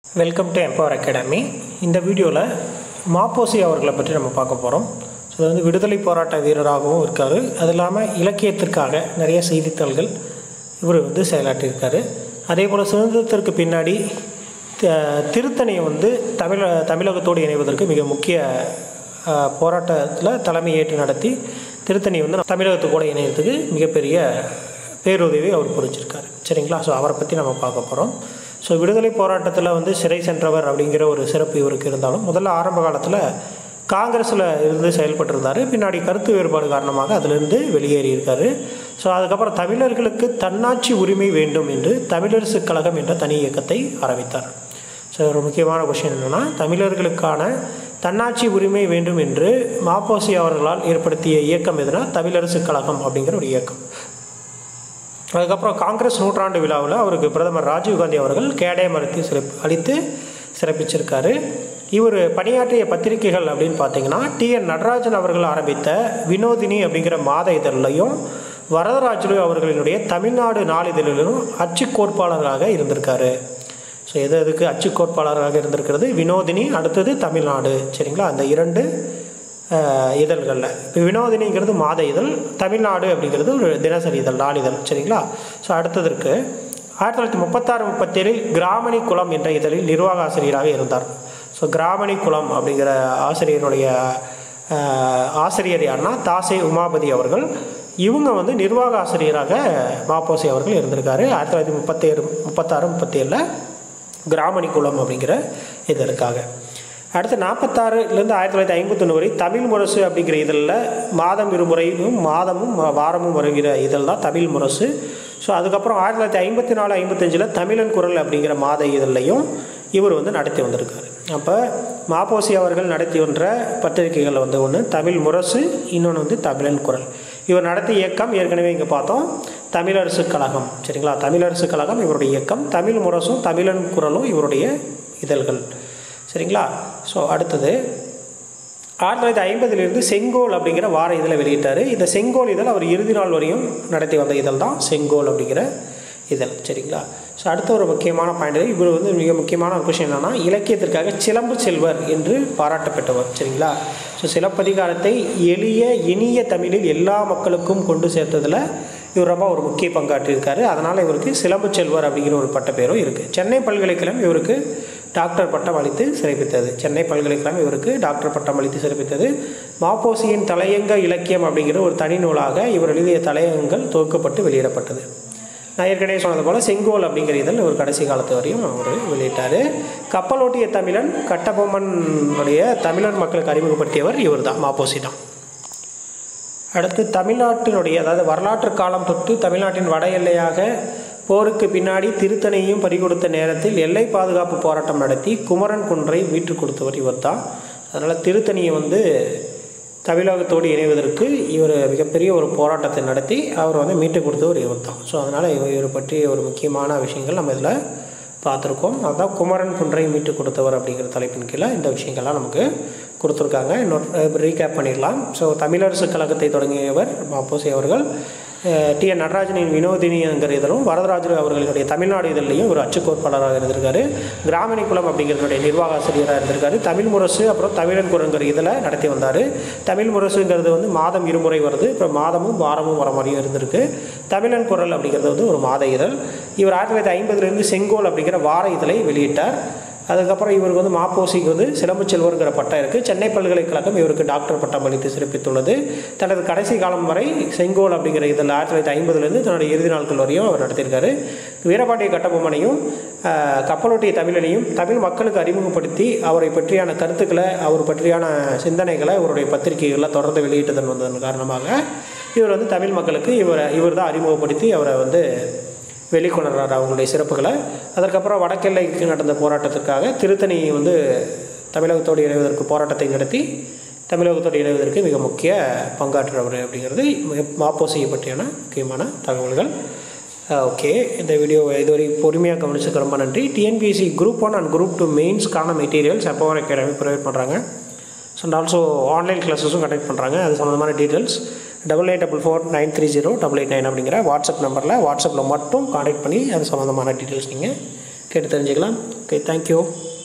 welcome to empower academy இந்த வீடியோவில் மாப்போசி அவர்களை பற்றி நம்ம பார்க்க போகிறோம் ஸோ இது வந்து விடுதலை போராட்ட வீரராகவும் இருக்கார் அது இல்லாமல் இலக்கியத்திற்காக நிறைய செய்தித்தாள்கள் இவர் வந்து செயலாற்றியிருக்காரு அதே போல் சுதந்திரத்திற்கு பின்னாடி த- திருத்தணியை வந்து தமிழ தமிழகத்தோடு இணைவதற்கு மிக முக்கிய போராட்டத்தில் தலைமை ஏற்று நடத்தி திருத்தணி வந்து தமிழகத்து கூட இணையத்துக்கு மிகப்பெரிய பேருதவி அவர் புரிஞ்சிருக்காரு சரிங்களா ஸோ அவரை பற்றி நம்ம பார்க்க போகிறோம் ஸோ விடுதலை போராட்டத்தில் வந்து சிறை சென்றவர் அப்படிங்கிற ஒரு சிறப்பு இவருக்கு இருந்தாலும் முதல்ல ஆரம்ப காலத்தில் காங்கிரஸில் இருந்து செயல்பட்டிருந்தார் பின்னாடி கருத்து வேறுபாடு காரணமாக அதிலிருந்து வெளியேறியிருக்காரு ஸோ அதுக்கப்புறம் தமிழர்களுக்கு தன்னாட்சி உரிமை வேண்டும் என்று தமிழரசு கழகம் என்ற தனி இயக்கத்தை ஆரம்பித்தார் ஸோ ஒரு முக்கியமான கொஷின் என்னென்னா தமிழர்களுக்கான தன்னாட்சி உரிமை வேண்டும் என்று மாப்போசி அவர்களால் ஏற்படுத்திய இயக்கம் எதுனா தமிழரசு கழகம் அப்படிங்கிற ஒரு இயக்கம் அதுக்கப்புறம் காங்கிரஸ் நூற்றாண்டு விழாவில் அவருக்கு பிரதமர் ராஜீவ்காந்தி அவர்கள் கேடயம் அளித்து சிறப்பு அளித்து சிறப்பிச்சிருக்காரு இவர் பணியாற்றிய பத்திரிகைகள் அப்படின்னு பார்த்தீங்கன்னா டிஎன் நடராஜன் அவர்கள் ஆரம்பித்த வினோதினி அப்படிங்கிற மாத இதழிலையும் வரதராஜலு அவர்களினுடைய தமிழ்நாடு நாளிதழிலும் அச்சு கோட்பாளராக இருந்திருக்காரு ஸோ எது எதுக்கு அச்சு கோட்பாளராக இருந்திருக்கிறது வினோதினி அடுத்தது தமிழ்நாடு சரிங்களா அந்த இரண்டு அஹ், இதழ்களில் இப்போ வினோதினிங்கிறது மாத இதழ் தமிழ்நாடு அப்படிங்கிறது ஒரு தினசரி இதழ் நாளிதழ் சரிங்களா ஸோ அடுத்ததற்கு ஆயிரத்தி தொள்ளாயிரத்தி முப்பத்தாறு முப்பத்தேழில் கிராமணி குளம் என்ற இதழில் நிர்வாக ஆசிரியராக இருந்தார் ஸோ கிராமணி குளம் அப்படிங்கிற ஆசிரியருடைய அஹ், ஆசிரியர் யாருன்னா தாசே உமாபதி அவர்கள் இவங்க வந்து நிர்வாக ஆசிரியராக மாப்போசி அவர்கள் இருந்திருக்காரு ஆயிரத்தி தொள்ளாயிரத்தி முப்பத்தேழு முப்பத்தாறு முப்பத்தேழில் கிராமணி குளம் அப்படிங்கிற இதற்காக அடுத்து நாற்பத்தாறுலேருந்து ஆயிரத்தி தொள்ளாயிரத்தி ஐம்பத்தொன்று வரை தமிழ் முரசு அப்படிங்கிற இதழில் மாதம் இருமுறையும் மாதமும் வாரமும் வருகிற இதழ் தான் தமிழ் முரசு ஸோ அதுக்கப்புறம் ஆயிரத்தி தொள்ளாயிரத்தி ஐம்பத்தி நாலு ஐம்பத்தஞ்சில் தமிழன் குரல் அப்படிங்கிற மாத இதழையும் இவர் வந்து நடத்தி வந்திருக்காரு அப்போ மாப்போசி அவர்கள் நடத்தி வந்த பத்திரிகைகள் வந்து ஒன்று தமிழ் முரசு இன்னொன்று வந்து தமிழன் குரல் இவர் நடத்திய இயக்கம் ஏற்கனவே இங்கே பார்த்தோம் தமிழரசு கழகம் சரிங்களா தமிழரசு கழகம் இவருடைய இயக்கம் தமிழ் முரசும் தமிழன் குரலும் இவருடைய இதழ்கள் சரிங்களா ஸோ அடுத்தது ஆயிரத்தி தொள்ளாயிரத்தி ஐம்பதுலேருந்து செங்கோல் அப்படிங்கிற வார இதழை வெளியிட்டார் இந்த செங்கோல் இதழ் அவர் இறுதி நாள் வரையும் நடத்தி வந்த இதழ் தான் செங்கோல் அப்படிங்கிற இதழ் சரிங்களா ஸோ அடுத்த ஒரு முக்கியமான பாயிண்ட் இவர் வந்து மிக முக்கியமான ஒரு விஷயம் என்னென்னா இலக்கியத்திற்காக சிலம்பு செல்வர் என்று பாராட்டப்பட்டவர் சரிங்களா ஸோ சிலப்பதிகாரத்தை எளிய இனிய தமிழில் எல்லா மக்களுக்கும் கொண்டு சேர்த்ததில் இவர் ரொம்ப ஒரு முக்கிய பங்காற்றியிருக்காரு அதனால் இவருக்கு சிலம்பு செல்வர் அப்படிங்கிற ஒரு பட்டப்பேரும் இருக்குது சென்னை பல்கலைக்கழகம் இவருக்கு டாக்டர் பட்டம் அளித்து சிறப்பித்தது சென்னை பல்கலைக்கழகம் இவருக்கு டாக்டர் பட்டம் அளித்து சிறப்பித்தது மாப்போசியின் தலையங்க இலக்கியம் அப்படிங்கிற ஒரு தனி நூலாக இவர் எழுதிய தலையங்கங்கள் தொகுக்கப்பட்டு வெளியிடப்பட்டது நான் ஏற்கனவே சொன்னது போல் செங்கோல் அப்படிங்கிற இதழ் ஒரு கடைசி காலத்து வரையும் அவர் வெளியிட்டார் கப்பலோட்டிய தமிழன் கட்டபொம்மனுடைய தமிழர் மக்களுக்கு அறிமுகப்படுத்தியவர் இவர் தான் மாப்போசி தான் அடுத்து தமிழ்நாட்டினுடைய அதாவது வரலாற்று காலம் தொட்டு தமிழ்நாட்டின் வட எல்லையாக போருக்கு பின்னாடி திருத்தணியையும் பறிகொடுத்த நேரத்தில் எல்லை பாதுகாப்பு போராட்டம் நடத்தி குமரன் குன்றை மீட்டுக் கொடுத்தவர் இவர் தான் அதனால் திருத்தணியை வந்து தமிழகத்தோடு இணைவதற்கு இவர் மிகப்பெரிய ஒரு போராட்டத்தை நடத்தி அவர் வந்து மீட்டு கொடுத்தவர் இவர் தான் ஸோ அதனால் இவர் இவர் பற்றி ஒரு முக்கியமான விஷயங்கள் நம்ம இதில் பார்த்துருக்கோம் அதுதான் குமரன் குன்றை மீட்டு கொடுத்தவர் அப்படிங்கிற தலைப்பின் கீழே இந்த விஷயங்கள்லாம் நமக்கு கொடுத்துருக்காங்க இன்னொரு ரீகேப் பண்ணிடலாம் ஸோ தமிழரசு கழகத்தை தொடங்கியவர் மாப்போசி அவர்கள் டி என் நடராஜனின் வினோதினிங்கிற இதழும் வரதராஜு அவர்களுடைய தமிழ்நாடு இதழ்லையும் ஒரு அச்சுக்கோட்பாளராக இருந்திருக்காரு கிராமணி குளம் அப்படிங்கிறதுடைய நிர்வாக ஆசிரியராக இருந்திருக்காரு தமிழ் முரசு அப்புறம் தமிழன் குரங்கிற இதில் நடத்தி வந்தார் தமிழ் முரசுங்கிறது வந்து மாதம் இருமுறை வருது இப்போ மாதமும் வாரமும் வர மாதிரியும் இருந்திருக்கு தமிழன் குரல் அப்படிங்கிறது வந்து ஒரு மாத இதழ் இவர் ஆயிரத்தி தொள்ளாயிரத்தி ஐம்பதுலேருந்து செங்கோல் அப்படிங்கிற வார இதழை வெளியிட்டார் அதுக்கப்புறம் இவருக்கு வந்து மாப்போசிக்கு வந்து சிலம்பு செல்வருங்கிற பட்டம் இருக்குது சென்னை பல்கலைக்கழகம் இவருக்கு டாக்டர் பட்டம் அளித்து சிறப்பித்துள்ளது தனது கடைசி காலம் வரை செங்கோல் அப்படிங்கிற இதில் ஆயிரத்தி தொள்ளாயிரத்தி ஐம்பதுலேருந்து தன்னுடைய இறுதி நாட்கள் வரையும் அவர் நடத்தியிருக்காரு வீரபாண்டிய கட்டபொம்மனையும் ஆஹ், கப்பலோட்டிய தமிழனையும் தமிழ் மக்களுக்கு அறிமுகப்படுத்தி அவரை பற்றியான கருத்துக்களை அவர் பற்றியான சிந்தனைகளை அவருடைய பத்திரிகைகளில் தொடர்ந்து வெளியிட்டதன் வந்ததன் காரணமாக இவர் வந்து தமிழ் மக்களுக்கு இவரை இவர் தான் அறிமுகப்படுத்தி அவரை வந்து வெளிக்கொணர்றார் அவங்களுடைய சிறப்புகளை அதற்கப்புறம் வடக்கெல்லைக்கு நடந்த போராட்டத்திற்காக திருத்தணி வந்து தமிழகத்தோடு இணைவதற்கு போராட்டத்தை நடத்தி தமிழகத்தோடு இணைவதற்கு மிக முக்கிய பங்காற்றுறவர் அப்படிங்கிறது மாப்போசியை பற்றியான முக்கியமான தகவல்கள் ஓகே இந்த வீடியோ இதுவரை பொறுமையாக கவனிச்சதுக்கு ரொம்ப நன்றி TNPSC group one and group two மெயின்ஸ்க்கான மெட்டீரியல்ஸ் எப்போவர் அகாடமி ப்ரொவைட் பண்ணுறாங்க ஸோ அண்ட் ஆல்சோ ஆன்லைன் கிளாஸஸும் கண்டக்ட் பண்ணுறாங்க அது சம்மந்தமான details double eight double four nine three zero double eight nine அப்படிங்கிற வாட்ஸ்அப் நம்பரில் வாட்ஸ்அப்பில் மட்டும் காண்டாக்ட் பண்ணி அது சம்மந்தமான டீட்டெயில்ஸ் நீங்கள் கேட்டு தெரிஞ்சுக்கலாம் ஓகே தேங்க்யூ